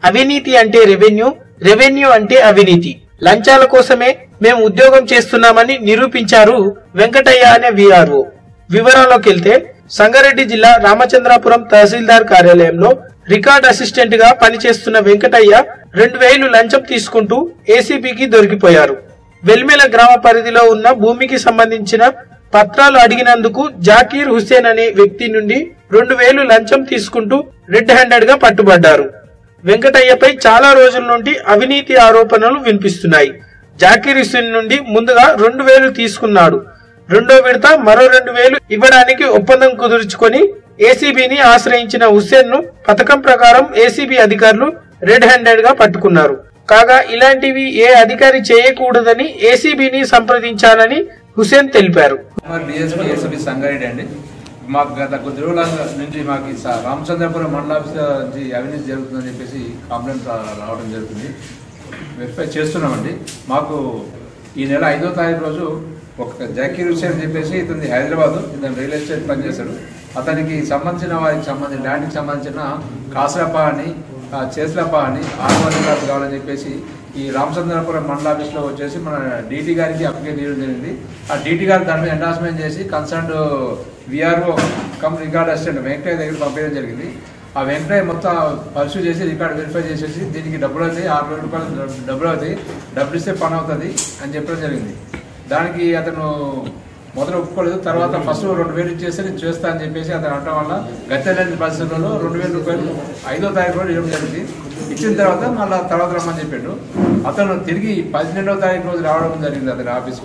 అవినీతి అంటే revenue revenue అంటే అవినీతి లంచాల కోసమే మేము ఉద్యోగం చేస్తున్నామని నిరూపించారు వెంకటయ్య అనే విఆర్ఓ వివరాల్లోకి వెళ్తే సంగారెడ్డి జిల్లా రామచంద్రాపురం తహసీల్దార్ కార్యాలయంలో రికార్డ్ అసిస్టెంట్ గా పనిచేస్తున్న వెంకటయ్య రెండు వేలు లంచం తీసుకుంటూ ఏసీబీకి దొరికిపోయారు వెల్మెల గ్రామ పరిధిలో ఉన్న భూమికి సంబంధించిన పత్రాలు అడిగినందుకు జాకీర్ హుస్సేన్ అనే వ్యక్తి నుండి రెండు వేలు లంచం తీసుకుంటూ రెడ్ హ్యాండెడ్ గా పట్టుబడ్డారు వెంకటయ్యపై చాలా రోజుల నుండి అవినీతి ఆరోపణలు వినిపిస్తున్నాయి జాకీర్ హుస్సేన్ నుండి ముందుగా రెండు వేలు తీసుకున్నాడు రెండో విడత మరో రెండు వేలు ఇవ్వడానికి ఒప్పందం కుదుర్చుకొని ఏసీబీని ఆశ్రయించిన హుస్సేన్ ను పథకం ప్రకారం ఏసీబీ అధికారులు రెడ్ హ్యాండెడ్ గా పట్టుకున్నారు కాగా ఇలాంటివి ఏ అధికారి చేయకూడదని ఏసీబీని సంప్రదించాలని హుస్సేన్ తెలిపారు మరి డిఎస్పీ ఏసీబీ సంగారెడ్డి అండి మాకు గత కొద్ది రోజుల నుంచి మాకు ఈ స- రామచంద్రపురం మండల ఆఫీస్ నుంచి అవినీతి జరుగుతుందని చెప్పేసి కంప్లైంట్ రా- రావడం జరుగుతుంది వెరిఫై చేస్తున్నామండి మాకు ఈ నెల ఐదో తారీఖు రోజు ఒక జాకీర్ హుసేన్ అని చెప్పేసి ఇతని హైదరాబాద్ ఇతను రియల్ ఎస్టేట్ పనిచేశాడు అతనికి సంబంధించిన వారికి సంబంధించిన ల్యాండ్కి సంబంధించిన కాసరపా అని ఆ, చేస్లపా అని ఆర్వాణి కార్డు కావాలని చెప్పేసి ఈ రామచంద్రపురం మండల ఆఫీస్లో వచ్చేసి మన డీటీ గారికి అప్లికేట్ చేయడం జరిగింది ఆ డీటీ గారు దాని మీద ఎండార్స్మెంట్ చేసి concern VRO cum record assistant Venkataiah దగ్గర పంపించడం జరిగింది ఆ వెంకటయ్య మొత్తం పర్సూ చేసి రికార్డ్ వెరిఫై చేసేసి దీనికి డబ్బులు అవుతాయి ఆరు వేల రూపాయలు డబ్బులు అవుతాయి డబ్బులు ఇస్తే పని అవుతుంది అని చెప్పడం జరిగింది దానికి అతను మొదలు ఒప్పుకోలేదు తర్వాత ఫస్ట్ రెండు వేలు ఇచ్చేస్తే నేను చేస్తా అని చెప్పేసి అతను అనడం వల్ల గత్తెలేని పరిస్థితుల్లో రెండు వేల రూపాయలు ఐదో తారీఖు రోజు ఇవ్వడం జరిగింది ఇచ్చిన తర్వాత మళ్ళీ తర్వాత రమ్మని చెప్పాడు అతను తిరిగి పన్నెండవ తారీఖు రోజు రావడం జరిగింది అతని ఆఫీస్కి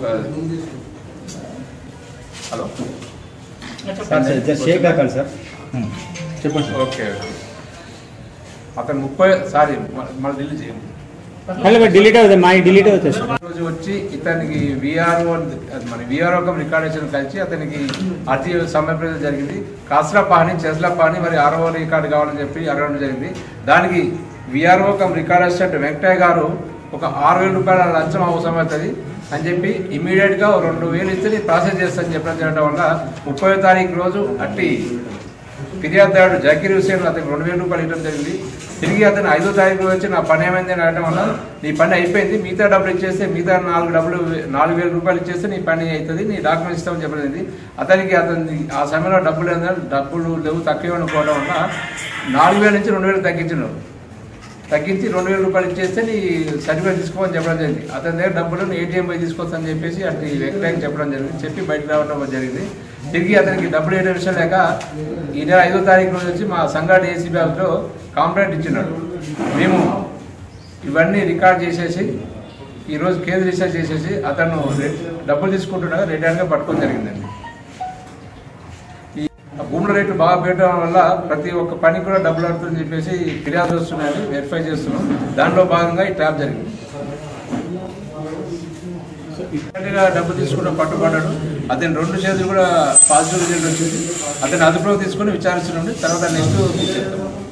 hello sir sir just shake కాకండి సార్ చెప్పండి సార్ ఓకే అతను ముప్పై సారీ మళ్ళీ ఢిల్లీ చేయండి మళ్ళీ డిలీట్ అవుతుంది మా డిలీట్ అవుతుంది సార్ రోజు వచ్చి ఇతనికి విఆర్ఓ మన విఆర్ఓ కమ్ రికార్డేషన్ కలిసి అతనికి అతి సమర్పించడం జరిగింది కాసరప్ప అని చెస్లప్ప అని మరి ఆర్ఓ రికార్డు కావాలని చెప్పి అడగడం జరిగింది దానికి VRO cum record assistant Venkataiah గారు ఒక ఆరు వేల రూపాయల లంచం అవసరం అవుతుంది అని చెప్పి ఇమీడియట్ గా ఓ రెండు వేలు ఇస్తే నేను ప్రాసెస్ చేస్తానని చెప్పడం చేయడం వల్ల ముప్పై తారీఖు రోజు అట్టి ఫిర్యాదుదారుడు జకీర్ హుసేన్ అతనికి రెండు వేల రూపాయలు ఇవ్వడం జరిగింది తిరిగి అతను ఐదో తారీఖు వచ్చి నా పని ఏమైంది అని అడగడం వల్ల నీ పని అయిపోయింది మిగతా డబ్బులు ఇచ్చేస్తే మిగతా నాలుగు డబ్బులు నాలుగు వేల రూపాయలు ఇచ్చేస్తే నీ పని అవుతుంది నీ డాక్యుమెంట్స్ ఇస్తామని చెప్పడం జరిగింది అతనికి అతని ఆ సమయంలో డబ్బులు ఏంటంటే డబ్బులు లేవు తక్కువ అనుకోవడం వల్ల నాలుగు వేల నుంచి రెండు వేలు తగ్గించినాడు తగ్గించి రెండు వేల రూపాయలు ఇచ్చేస్తే నీ సర్టిఫికేట్ తీసుకోమని చెప్పడం జరిగింది అతని దగ్గర డబ్బులు ఏటీఎం పోయి తీసుకొస్తానని చెప్పేసి అటు వెంకటయ్యకి చెప్పడం జరిగింది చెప్పి బయటకు రావడం జరిగింది తిరిగి అతనికి డబ్బులు వేయడం విషయం లేక ఈ నెల ఐదో తారీఖు రోజు వచ్చి మా సంగాటి ఏసీబీ ఆఫీస్లో కాంప్లైంట్ ఇచ్చినాడు మేము ఇవన్నీ రికార్డ్ చేసేసి ఈరోజు కేసు రీసెర్చ్ చేసేసి అతను రె- డబ్బులు తీసుకుంటుండగా రెడ్ హ్యాండ్గా పట్టుకోవడం జరిగిందండి ఈ భూముల రేట్లు బాగా పెరగడం వల్ల ప్రతి ఒక్క పని కూడా డబ్బులు అవుతుందని చెప్పేసి ఫిర్యాదు వస్తున్నాయని వెరిఫై చేస్తున్నాం దానిలో భాగంగా ఈ ట్యాప్ జరిగింది ఇమ్మీడియట్గా డబ్బు తీసుకున్న పట్టుబడ్డాడు అతని రెండు చేతులు కూడా పాజిటివ్ రిజల్ట్ వచ్చింది అతని అదుపులోకి తీసుకుని విచారిస్తున్నాడు తర్వాత నెక్స్ట్ చెప్తాం